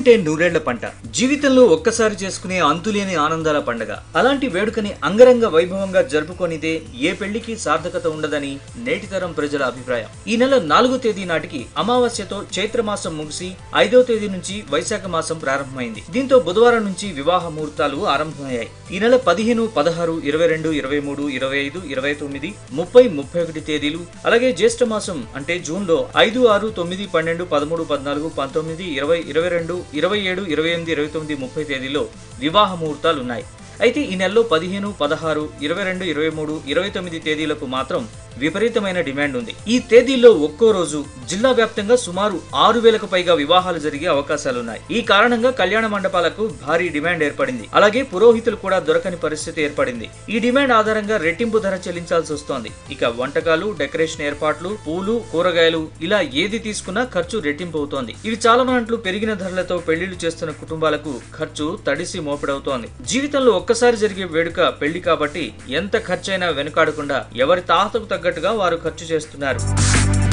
పెళ్లంటే నూరేళ్ల పంట జీవితంలో ఒక్కసారి చేసుకునే అంతులేని ఆనందాల పండగ అలాంటి వేడుకని అంగరంగ వైభవంగా జరుపుకొనిదే ఏ పెళ్లికి సార్థకత ఉండదని నేటి తరం ప్రజల అభిప్రాయం ఈ నెల నాలుగో తేదీ నాటికి అమావాస్యతో చైత్రమాసం ముగిసి ఐదో తేదీ నుంచి వైశాఖ మాసం ప్రారంభమైంది దీంతో బుధవారం నుంచి వివాహ ముహూర్తాలు ఆరంభమయ్యాయి ఈ నెల పదిహేను పదహారు ఇరవై రెండు ఇరవై మూడు ఇరవై ఐదు ఇరవై తొమ్మిది ముప్పై ముప్పై ఒకటి తేదీలు అలాగే జ్యేష్ఠ మాసం అంటే జూన్ లో ఐదు ఆరు తొమ్మిది పన్నెండు పదమూడు పద్నాలుగు పంతొమ్మిది ఇరవై ఇరవై రెండు ఇరవై ఏడు ఇరవై ఎనిమిది ఇరవై తొమ్మిది ముప్పై తేదీలో వివాహ ముహూర్తాలు ఉన్నాయి అయితే ఈ నెలలో పదిహేను పదహారు ఇరవై రెండు ఇరవై మూడు ఇరవై తొమ్మిది తేదీలకు మాత్రం విపరీతమైన డిమాండ్ ఉంది ఈ తేదీల్లో ఒక్కో రోజు జిల్లా వ్యాప్తంగా సుమారు ఆరు వేలకు పైగా వివాహాలు జరిగే అవకాశాలున్నాయి ఈ కారణంగా కళ్యాణ మండపాలకు భారీ డిమాండ్ ఏర్పడింది అలాగే పురోహితులు కూడా దొరకని పరిస్థితి ఏర్పడింది ఈ డిమాండ్ ఆధారంగా రెట్టింపు ధర చెల్లించాల్సి వస్తోంది ఇక వంటకాలు డెకరేషన్ ఏర్పాట్లు పూలు కూరగాయలు ఇలా ఏది తీసుకున్నా ఖర్చు రెట్టింపు అవుతోంది ఇవి చాలా మంట్లు పెరిగిన ధరలతో పెళ్లిళ్లు చేస్తున్న కుటుంబాలకు ఖర్చు తడిసి మోపెడవుతోంది జీవితంలో ఒక్కసారి జరిగే వేడుక పెళ్లి కాబట్టి ఎంత ఖర్చైనా వెనుకాడకుండా ఎవరి తాహతకు తగ్గట్టుగా వారు ఖర్చు చేస్తున్నారు